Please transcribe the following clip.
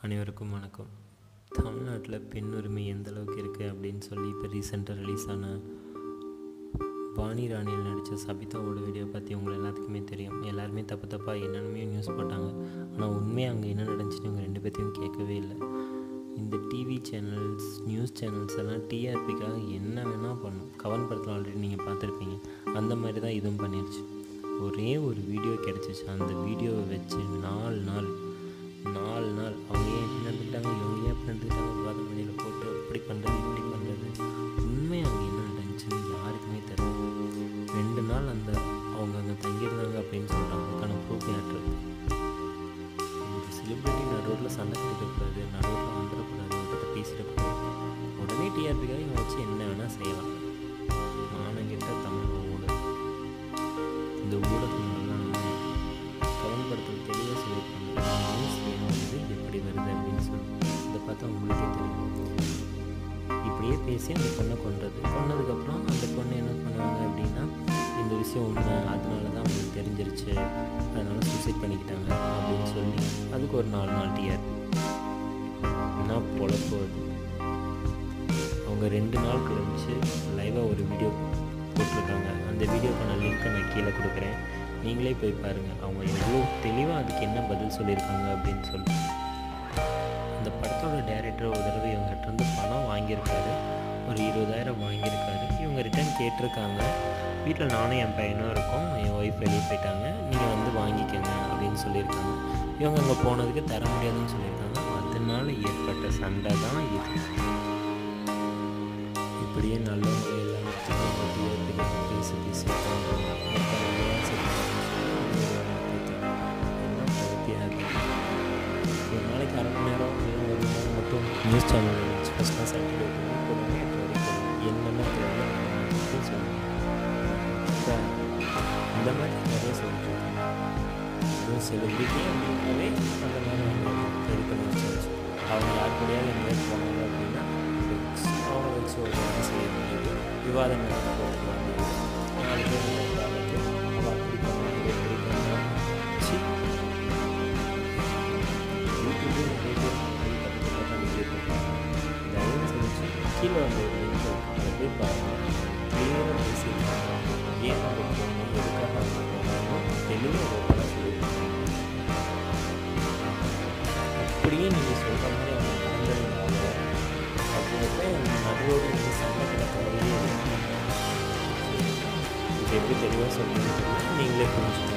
அனைவருக்கும் வணக்கம் தமிழ்நாட்டில் பெண் உரிமை எந்த அளவுக்கு இருக்குது அப்படின்னு சொல்லி இப்போ ரீசெண்டாக ரிலீஸ் ஆன வாணி ராணியில் நடித்த சபிதாவோட வீடியோ பற்றி உங்களை எல்லாத்துக்குமே தெரியும் எல்லாருமே தப்பு தப்பாக என்னென்னமே நியூஸ் போட்டாங்க ஆனால் உண்மையாக அங்கே என்ன நடந்துச்சுன்னு இவங்க ரெண்டு பேர்த்தையும் கேட்கவே இல்லை இந்த டிவி சேனல்ஸ் நியூஸ் சேனல்ஸ் எல்லாம் டிஆர்பிக்காக என்ன வேணால் பண்ணும் கவன் படத்தில் ஆல்ரெடி நீங்கள் பார்த்துருப்பீங்க அந்த மாதிரி தான் இதுவும் பண்ணிருச்சு ஒரே ஒரு வீடியோ கிடச்சிச்சு அந்த வீடியோவை வச்சு நாலு நாள் நாலு நாள் அவங்க ஏன் இப்படி நடந்துக்கிட்டாங்க இவங்க ஏன் இப்படி நடந்துக்கிட்டாங்க விவாத மணியில் போட்டு அப்படி பண்ணுறது இப்படி பண்ணுறது உண்மை அங்கே என்ன நடந்துச்சுன்னு யாருக்குமே தெரியல ரெண்டு நாள் அந்த அவங்க அங்கே தங்கியிருந்தாங்க அப்படின்னு சொல்கிறாங்க அதுக்கான ப்ரூஃப் யார்ட்டு ஒரு செலிப்ரிட்டி நடுவில் சண்டை கொடுக்கக்கூடாது நடுவில் வந்துடக்கூடாது அவங்ககிட்ட பேசிடக்கூடாது உடனே டிஆர்பிக்காக இவங்க வச்சு என்ன வேணால் செய்யலாம் மானங்கிட்ட தமிழ் ஊடகம் இந்த ஊடகங்கள்லாம் கவன் படத்தில் தெளிவாக சொல்லியிருக்காங்க நியூஸ் வேணும் இது எப்படி வருது அப்படின்னு சொல்லி இதை பார்த்தா உங்களுக்கே தெரியும் இப்படியே பேசி அந்த பொண்ணை கொன்றது கொன்னதுக்கப்புறம் அந்த பொண்ணு என்ன பண்ணுவாங்க அப்படின்னா இந்த விஷயம் உண்மை அதனால தான் அவங்களுக்கு தெரிஞ்சிருச்சு அதனால சூசைட் பண்ணிக்கிட்டாங்க அப்படின்னு சொல்லி அதுக்கு ஒரு நாலு நாள் டிஆர் என்ன பொழப்பு அது அவங்க ரெண்டு நாள் கழிச்சு லைவாக ஒரு வீடியோ போட்டிருக்காங்க அந்த வீடியோக்கான லிங்க்கை நான் கீழே கொடுக்குறேன் நீங்களே போய் பாருங்கள் அவங்க எவ்வளோ தெளிவாக அதுக்கு என்ன பதில் சொல்லியிருக்காங்க அப்படின்னு சொல்லி அந்த படத்தோட டைரக்டர் ஒரு தடவை இவங்ககிட்ட இருந்து பணம் வாங்கியிருக்காரு ஒரு இருபதாயிரம் வாங்கியிருக்காரு இவங்க ரிட்டர்ன் கேட்டிருக்காங்க வீட்டில் நானும் என் பையனும் இருக்கோம் என் ஒய்ஃப் வெளியே போயிட்டாங்க நீங்கள் வந்து வாங்கிக்கோங்க அப்படின்னு சொல்லியிருக்காங்க இவங்க அங்கே போனதுக்கு தர முடியாதுன்னு சொல்லியிருக்காங்க அதனால ஏற்பட்ட சண்டை தான் இது இப்படியே நல்லவங்களை எல்லாம் பேசி பேசி ஒரு நாளைக்கு அரை மணி நேரம் இல்லை ஒரு மணி நேரம் மட்டும் நியூஸ் சேனல் ஃபஸ்ட்லாம் சாட்டர்டே போடுவாங்க எட்டு வரைக்கும் என்னென்ன தேவையோ மட்டும் சொல்லுவாங்க இப்போ இந்த மாதிரி நிறைய சொல்லிட்டு இருக்காங்க அதுவும் செலிபிரிட்டி அப்படின்னாவே அந்த மாதிரி அவங்க ரெடி பண்ணி வச்சாச்சு அவங்க யார் கூடயாவது இன்வைட் போனாங்க அப்படின்னா அவங்கள வச்சு ஒரு வேலை செய்ய முடியுது விவாதம் நடக்க போகலாம் நாலு பேர் வேலைக்கு அவள் அப்படி பண்ணுவாங்க இப்படி பண்ணுவாங்க சி யூடியூப்லேயும் நிறைய பேர் போய் தப்பு தப்பாக வீடியோ போட்டாங்க தயவு செஞ்சு கீழே வந்து ஒரு லிங்க் அதை போய் பாருங்கள் கிளியராக பேசியிருக்காங்க ஏன் அவங்க போகணும் எதுக்காக அவங்க போகணும் தெளிவாக ஓப்பனாக சொல்லியிருக்காங்க அப்படியே நீங்கள் சொல்கிற மாதிரி அவங்க நடந்ததுனால அப்படியே நடுவோடு வந்து சண்டை கிடக்க மாதிரியே இருக்கு இது எப்படி தெளிவாக சொல்லுங்கன்னு சொல்லி நீங்களே புரிஞ்சுக்கணும்